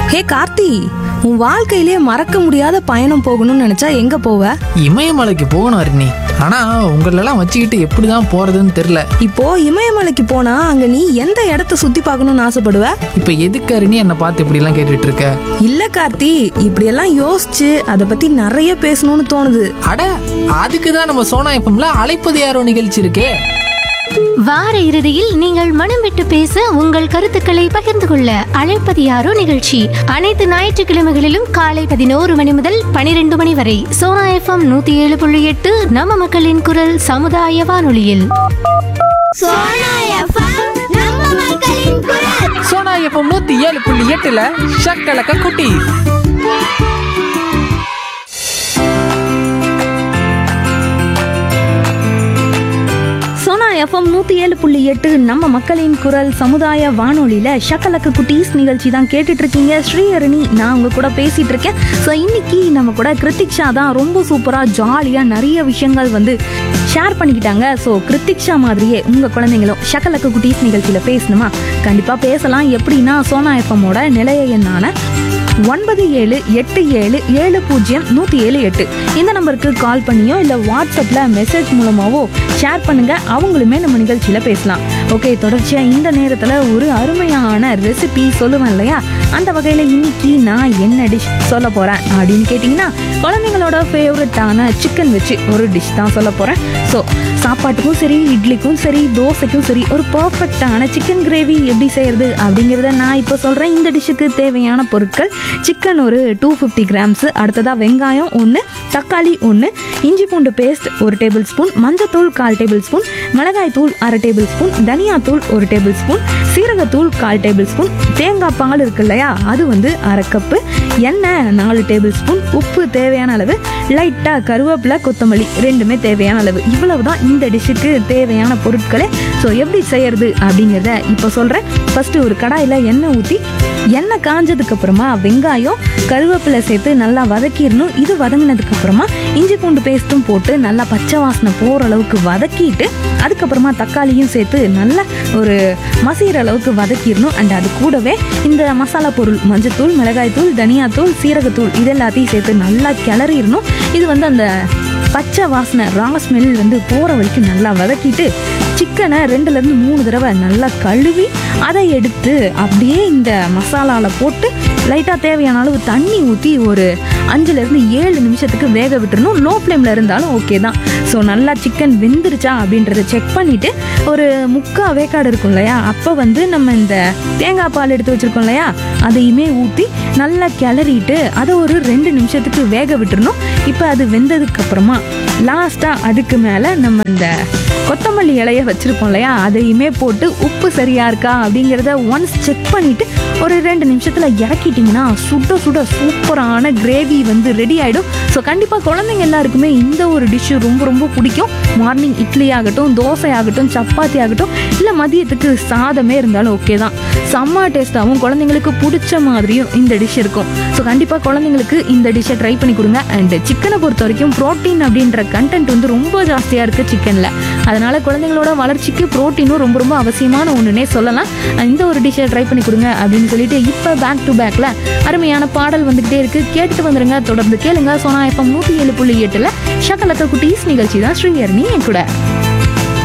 ஹே கார்த்தி உன் வாழ்க்கையிலே மறக்க முடியாத பயணம் போகணும்னு நினைச்சா எங்க போவ இமயமலைக்கு போகணும் அருணி ஆனா உங்களெல்லாம் வச்சுக்கிட்டு எப்படிதான் போறதுன்னு தெரியல இப்போ இமயமலைக்கு போனா அங்க நீ எந்த இடத்த சுத்தி பார்க்கணும்னு ஆசைப்படுவ இப்ப எதுக்கு அருணி என்னை பார்த்து இப்படி எல்லாம் கேட்டுட்டு இருக்க இல்ல கார்த்தி இப்படியெல்லாம் யோசிச்சு அதை பத்தி நிறைய பேசணும்னு தோணுது அட அதுக்கு தான் நம்ம சோனா எஃப்எம்ல அழைப்பது யாரோ நிகழ்ச்சி இருக்கே வார இறுதியில் நீங்கள் மனம் விட்டு பேச உங்கள் கருத்துக்களை பகிர்ந்து கொள்ள அழைப்பது யாரோ நிகழ்ச்சி அனைத்து ஞாயிற்றுக்கிழமைகளிலும் காலை பதினோரு மணி முதல் பனிரெண்டு மணி வரை சோனா எஃப்எம் நூத்தி ஏழு புள்ளி எட்டு நம்ம மக்களின் குரல் சமுதாய வானொலியில் சோனா எஃப்எம் நம்ம மக்களின் குரல் சோனா எஃப்எம் நூத்தி ஏழு புள்ளி எட்டுல ஷக்கலக்க குட்டி சோனா எஃப்எம் நூத்தி ஏழு புள்ளி எட்டு நம்ம மக்களின் குரல் சமுதாய வானொலியில ஷக்கலக்கு குட்டீஸ் நிகழ்ச்சி தான் கேட்டுட்டு இருக்கீங்க ஸ்ரீஹரணி நான் உங்க கூட பேசிட்டு இருக்கேன் ஸோ இன்னைக்கு நம்ம கூட கிருத்திக்ஷா தான் ரொம்ப சூப்பரா ஜாலியா நிறைய விஷயங்கள் வந்து ஷேர் பண்ணிக்கிட்டாங்க ஸோ கிருத்திக்ஷா மாதிரியே உங்க குழந்தைங்களும் ஷக்கலக்கு குட்டீஸ் நிகழ்ச்சியில பேசணுமா கண்டிப்பா பேசலாம் எப்படின்னா சோனா எஃப்எம்மோட நிலைய எண்ணான ஒன்பது ஏழு எட்டு ஏழு ஏழு பூஜ்ஜியம் நூற்றி ஏழு எட்டு இந்த நம்பருக்கு கால் பண்ணியோ இல்லை வாட்ஸ்அப்பில் மெசேஜ் மூலமாவோ ஷேர் பண்ணுங்க அவங்களுமே நம்ம நிகழ்ச்சியில் பேசலாம் ஓகே தொடர்ச்சியாக இந்த நேரத்தில் ஒரு அருமையான ரெசிபி சொல்லுவேன் இல்லையா அந்த வகையில் இன்னைக்கு நான் என்ன டிஷ் சொல்ல போகிறேன் அப்படின்னு கேட்டிங்கன்னா குழந்தைங்களோட ஃபேவரட்டான சிக்கன் வச்சு ஒரு டிஷ் தான் சொல்ல போகிறேன் ஸோ சாப்பாட்டுக்கும் சரி இட்லிக்கும் சரி தோசைக்கும் சரி ஒரு பர்ஃபெக்டான சிக்கன் கிரேவி எப்படி செய்யறது அப்படிங்கிறத நான் இப்போ சொல்கிறேன் இந்த டிஷ்ஷுக்கு தேவையான பொருட்கள் சிக்கன் ஒரு டூ ஃபிஃப்டி கிராம்ஸ் அடுத்ததாக வெங்காயம் ஒன்று தக்காளி ஒன்று இஞ்சி பூண்டு பேஸ்ட் ஒரு டேபிள் ஸ்பூன் மஞ்சத்தூள் கால் டேபிள் ஸ்பூன் மிளகாய் தூள் அரை டேபிள் ஸ்பூன் தனியாத்தூள் ஒரு டேபிள் ஸ்பூன் சீரகத்தூள் கால் டேபிள் ஸ்பூன் தேங்காய் பால் இருக்கு இல்லையா அது வந்து அரை கப்பு எண்ணெய் நாலு டேபிள் ஸ்பூன் உப்பு தேவையான அளவு லைட்டாக கருவேப்பிலை கொத்தமல்லி ரெண்டுமே தேவையான அளவு இவ்வளவு தான் இந்த டிஷ்ஷுக்கு தேவையான பொருட்களே ஸோ எப்படி செய்யறது அப்படிங்கிறத இப்போ சொல்கிறேன் ஃபஸ்ட்டு ஒரு கடாயில் எண்ணெய் ஊற்றி எண்ணெய் காஞ்சதுக்கு அப்புறமா வெங்காயம் கருவேப்பிலை சேர்த்து நல்லா வதக்கிடணும் இது வதங்கினதுக்கு அப்புறமா இஞ்சி பூண்டு பேஸ்ட்டும் போட்டு நல்லா பச்சை வாசனை போகிற அளவுக்கு வதக்கிட்டு அதுக்கப்புறமா தக்காளியும் சேர்த்து நல்லா ஒரு மசிகிற அளவுக்கு வதக்கிடணும் அண்ட் அது கூடவே இந்த மசாலா பொருள் மஞ்சத்தூள் மிளகாய்த்தூள் தனியாத்தூள் சீரகத்தூள் இது எல்லாத்தையும் சேர்த்து நல்லா கிளறிடணும் இது வந்து அந்த பச்சை வாசனை ரா ஸ்மெல் வந்து போகிற வரைக்கும் நல்லா வதக்கிட்டு சிக்கனை ரெண்டுலேருந்து மூணு தடவை நல்லா கழுவி அதை எடுத்து அப்படியே இந்த மசாலாவில் போட்டு லைட்டாக தேவையான அளவு தண்ணி ஊற்றி ஒரு அஞ்சுலேருந்து ஏழு நிமிஷத்துக்கு வேக விட்டுறணும் லோ ஃப்ளேமில் இருந்தாலும் ஓகே தான் ஸோ நல்லா சிக்கன் வெந்துருச்சா அப்படின்றத செக் பண்ணிவிட்டு ஒரு முக்கா வேக்காடு இருக்கும் இல்லையா அப்போ வந்து நம்ம இந்த தேங்காய் பால் எடுத்து வச்சுருக்கோம் இல்லையா அதையுமே ஊற்றி நல்லா கிளறிட்டு அதை ஒரு ரெண்டு நிமிஷத்துக்கு வேக விட்டுறணும் இப்போ அது வெந்ததுக்கு அப்புறமா லாஸ்ட்டாக அதுக்கு மேலே நம்ம இந்த கொத்தமல்லி இலைய வச்சுருப்போம் இல்லையா அதையுமே போட்டு உப்பு சரியா இருக்கா அப்படிங்கிறத ஒன்ஸ் செக் பண்ணிவிட்டு ஒரு ரெண்டு நிமிஷத்தில் இறக்கிட்டிங்கன்னா சுட சுட சூப்பரான கிரேவி வந்து ரெடி ஆகிடும் ஸோ கண்டிப்பாக குழந்தைங்க எல்லாருக்குமே இந்த ஒரு டிஷ்ஷு ரொம்ப ரொம்ப பிடிக்கும் மார்னிங் இட்லி ஆகட்டும் தோசை ஆகட்டும் சப்பாத்தி ஆகட்டும் இல்லை மதியத்துக்கு சாதமே இருந்தாலும் ஓகே தான் செம்ம டேஸ்ட்டாகவும் குழந்தைங்களுக்கு பிடிச்ச மாதிரியும் இந்த டிஷ் இருக்கும் ஸோ கண்டிப்பாக குழந்தைங்களுக்கு இந்த டிஷ்ஷை ட்ரை பண்ணி கொடுங்க அண்ட் சிக்கனை பொறுத்த வரைக்கும் ப்ரோட்டீன் அப்படின்ற கண்டென்ட் வந்து ரொம்ப ஜாஸ்தியாக இருக்குது சிக்கனில் அதனால குழந்தைங்களோட வளர்ச்சிக்கு ப்ரோட்டீனும் ரொம்ப ரொம்ப அவசியமான ஒன்றுனே சொல்லலாம் இந்த ஒரு டிஷ்ஷை ட்ரை பண்ணி கொடுங்க அப்படின்னு சொல்லிட்டு இப்போ பேக் டு பேக்கில் அருமையான பாடல் வந்துகிட்டே இருக்கு கேட்டுட்டு வந்துருங்க தொடர்ந்து கேளுங்க சோனா எஃப்எம் நூற்றி ஏழு புள்ளி எட்டில் ஷக்கலக்க குட்டீஸ் நிகழ்ச்சி தான் ஸ்ரீஹரணி என் கூட